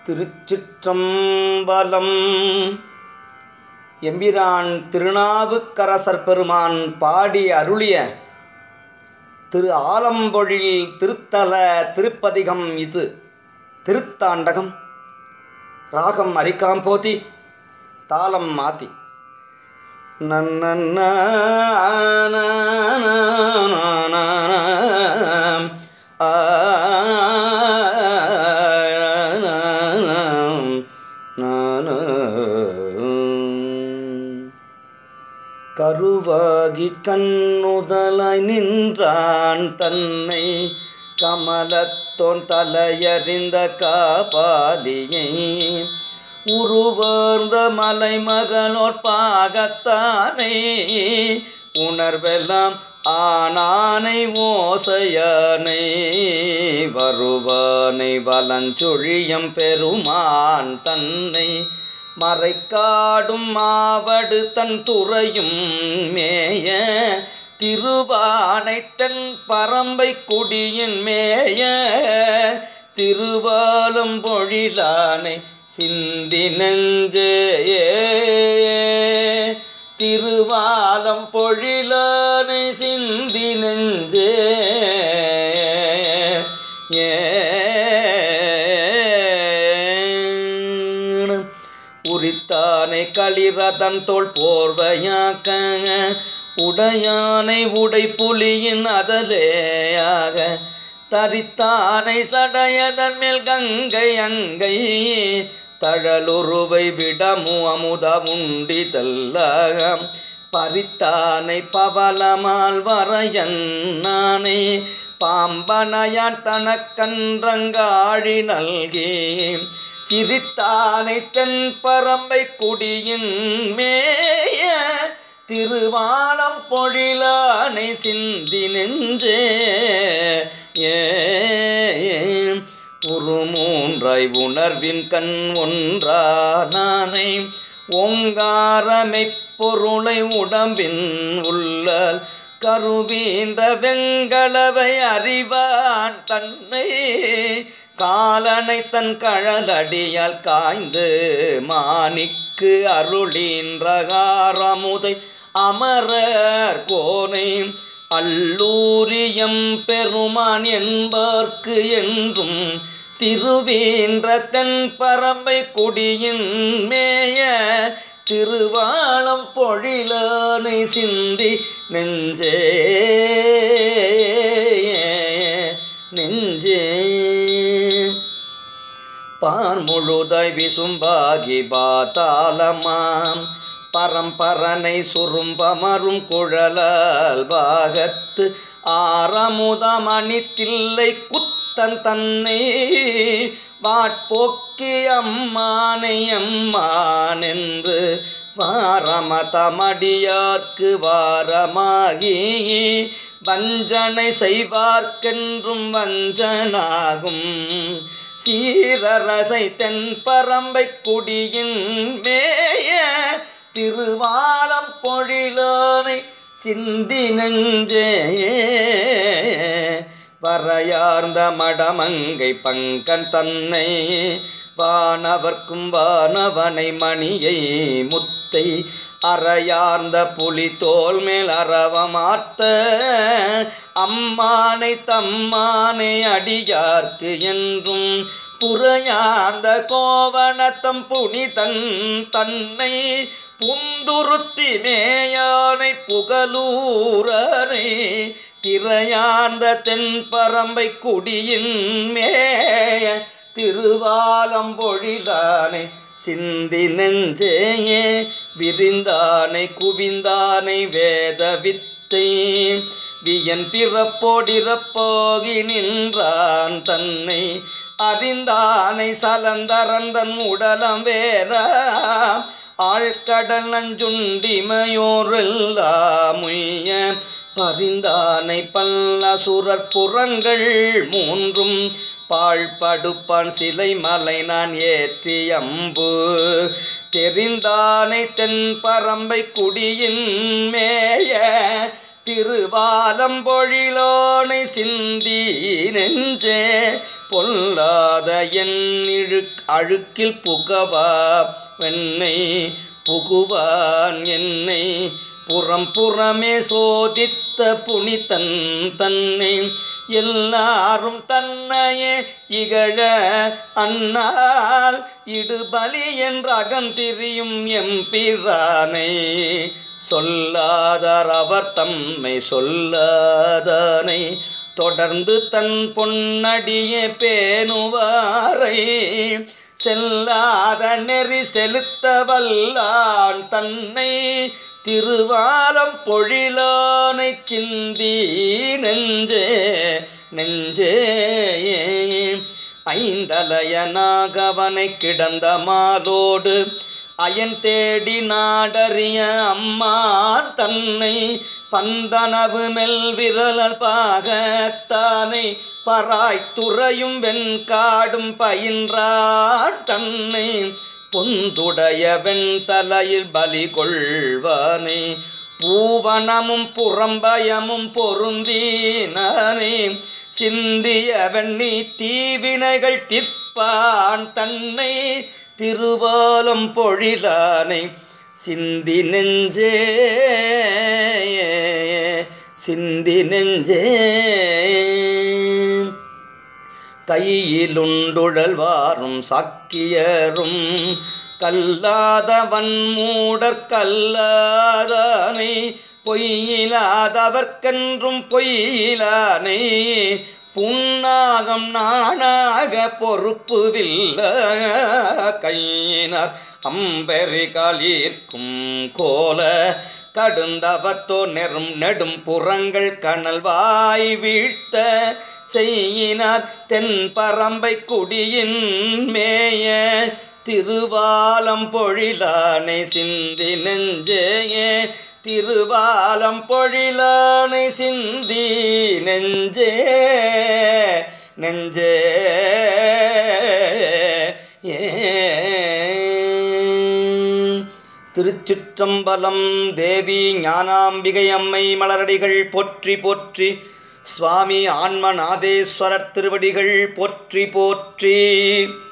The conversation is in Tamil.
திருச்சிற்றம்பலம் எம்பிரான் திருநாவுக்கரசர் பெருமான் பாடி அருளிய திரு ஆலம்பொழில் திருத்தல திருப்பதிகம் இது திருத்தாண்டகம் ராகம் அரிக்காம்போதி தாளம் மாத்தி நன்னன்னா கருவாகி கண்ணுதலாய் நின்றான் தன்னை கமலத்தோன் தலையறிந்த காபாலியை உருவார்ந்த மலைமகனோர் பாகத்தானை உணர்வெல்லாம் ஆனானை ஓசையானை வருவானை வலஞ்சொழியம் பெருமான் தன்னை மறைக்காடும் மாவடு தன் துறையும் மேய திருவானை தன் பரம்பை குடியின் மேய திருவாலும் பொழிலானை சிந்தி நெஞ்சே திருவாலம் பொழிலானை சிந்தி நெஞ்சே ஏ உரித்தானை களிரதன் தோல் போர்வையாக்க உடையானை உடை புலியின் அதலேயாக தரித்தானை சடையதன் மேல் கங்கை அங்கை தழலுருவை விடமு அமுதமுண்டி தல்லாகம் பறித்தானை பவளமால் வரையன் நானை பாம்பனையான் தனக்கன்றங்காழி நல்கி சிரித்தானை தென் பரம்பை குடியின் மேய திருவாலம் பொழிலானை சிந்தி நெஞ்சே ஏ உருமூன்றாய் உணர்வின் கண் ஒன்றானானை ஓங்காரமை பொருளை உடம்பின் உள்ளால் கருவீன்ற வெங்களவை அறிவான் தன்னை காலனை தன் கழலடியால் காய்ந்து மாணிக்கு அருளின்றகாரமுதை அமரர் கோனை அல்லூரியம் பெருமான் என்பார்க்கு என்றும் திருவீன்ற தென் பரம்பை குடியின் மேய திருவாளம் பொழிலானை சிந்தி நெஞ்சே நெஞ்சே பார் முழுதாய் விசும்பாகி பாத்தாளமாம் பரம்பரனை சுரும்பமரும் குழலால் பாகத்து ஆரமுதமணித்தில்லை குத்தன் தன்னை வாட்போக்கி அம்மானை அம்மான் என்று வாரமதமடியார்க்கு வாரமாகி வஞ்சனை செய்வார்க்கென்றும் வஞ்சனாகும் சீரரசை தென் பரம்பை குடியின் மேய திருவாளம் பொழிலானை சிந்தி நெஞ்சே வரையார்ந்த மடமங்கை பங்கன் தன்னை வானவர்க்கும் வானவனை மணியை முத்தை அறையார்ந்த புலி தோல் மேல் அறவமார்த்த அம்மானை தம்மானை அடியார்க்கு என்றும் புறையார்ந்த கோவணத்தம் புனிதன் தன்னை புந்துருத்தி மேயானை புகலூரனை திரையார்ந்த தென் பரம்பை குடியின் மேய திருவாலம் பொழிலானை சிந்தி நெஞ்சேயே விரிந்தானை குவிந்தானை வேத வித்தை வியன் பிறப்போடிறப்போகி நின்றான் தன்னை அறிந்தானை சலந்தரந்தன் உடலம் வேற ஆழ்கடல் நஞ்சுண்டிமையோரெல்லாம் உய்ய பரிந்தானை பல்லசுரற் புறங்கள் மூன்றும் பாழ்படுப்பான் சிலை மலை நான் ஏற்றி அம்பு தெரிந்தானை தென் பரம்பை குடியின் மேய திருவாலம்பொழிலோனை சிந்தி நெஞ்சே பொல்லாத என் இழு அழுக்கில் புகவா வெண்ணை புகுவான் என்னை புறம் புறமே சோதித்த புனிதன் தன்னை எல்லாரும் தன்னையே இகழ அன்னால் இடுபலி என்ற அகந்திரியும் எம்பிரானை சொல்லாதார் அவர் தம்மை சொல்லாதானை தொடர்ந்து தன் பொன்னடியே பேணுவாரை செல்லாத நெறி செலுத்த வல்லான் தன்னை திருவாலம் பொழிலானை சிந்தி நெஞ்சே நெஞ்சே ஐந்தலையனாகவனை கிடந்த மாலோடு அயன் தேடி நாடறிய அம்மார் தன்னை பந்தனவு மெல் விரலல் பாகத்தானை பராய்த்துறையும் வெண்காடும் பயின்றார் தன்னை பொந்துடைய வெண்தலையில் பலி கொள்வானே பூவனமும் புறம்பயமும் பொருந்தீனே சிந்திய வெண்ணி தீவினைகள் திப்பான் தன்னை திருவாலம் பொழிலானை சிந்தி நெஞ்சே சிந்தி நெஞ்சே கையிலுண்டுழல்வாரும் சாக்கியரும் கல்லாதவன் மூடற் கல்லாதானை பொய்யிலாதவர்க்கென்றும் பொய்யிலானை புன்னாகம் நாணாக பொறுப்புவில்ல கையினார் அம்பெறி காலீர்க்கும் கோல கடுந்தவத்தோ நெரும் நெடும் புறங்கள் கனல் வாய் வீழ்த்த செய்யினார் தென் பரம்பை குடியின் மேய திருவாலம் பொழிலானை சிந்தி நெஞ்சேயே திருவாலம் பொழிலானை சிந்தி நெஞ்சே நெஞ்சே ஏ திருச்சிற்றம்பலம் தேவி ஞானாம்பிகை அம்மை மலரடிகள் போற்றி போற்றி சுவாமி ஆன்மநாதேஸ்வரர் திருவடிகள் போற்றி போற்றி